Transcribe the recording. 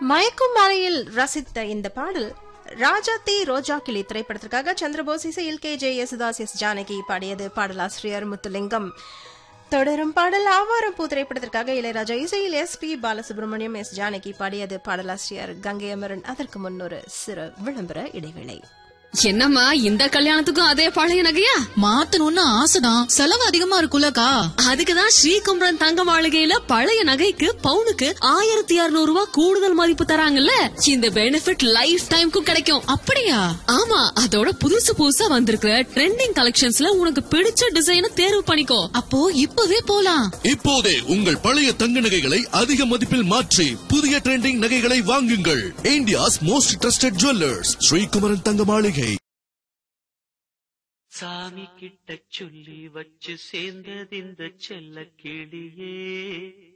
மயக்கும் மாலையில் ரசித்த இந்த பாடல் ராஜாத்தி ரோஜா கிளி திரைப்படத்திற்காக சந்திரபோஸ் இசையில் K J Yesudas S Janaki பாடியது பாடலாசிரியர் முத்துலிங்கம் தொடரும் பாடல் ஆவாரம் பூ திரைப்படத்திற்காக இளையராஜா இசையில் S P Balasubrahmanyam S Janaki பாடியது பாடலாசிரியர் கங்கை அமரன் அதற்கு முன்னொரு சிறு விளம்பர இடைவேளை என்னம்மா இந்த கல்யாணத்துக்கும் அதே பழைய நகையா மாத்தணும்னு ஆசைதான் செலவு அதிகமா இருக்குல்லக்கா அதுக்குதான் ஸ்ரீகுமரன் தங்க மாளிகையில பழைய நகைக்கு பவுனுக்கு ஆயிரத்தி இருநூறு ரூபாய் கூடுதல் மதிப்பு தராங்கல்ல இந்த பெனிஃபிட் லைஃப் டைம்க்கும் கிடைக்கும் அப்படியா ஆமா அதோட புதுசு புதுசா வந்திருக்கிற ட்ரெண்டிங் கலெக்ஷன்ஸ்ல உனக்கு பிடிச்ச டிசைனை தேர்வு பண்ணிக்கோ அப்போ இப்பவே போலாம் இப்போதே உங்கள் பழைய தங்க நகைகளை அதிக மதிப்பில் மாற்றி புதிய ட்ரெண்டிங் நகைகளை வாங்குங்கள் India's most trusted jewellers Srikumaran Thanga Maligai சாமி கிட்ட சொல்லி வச்சு சேர்ந்தது இந்த செல்ல கிளியே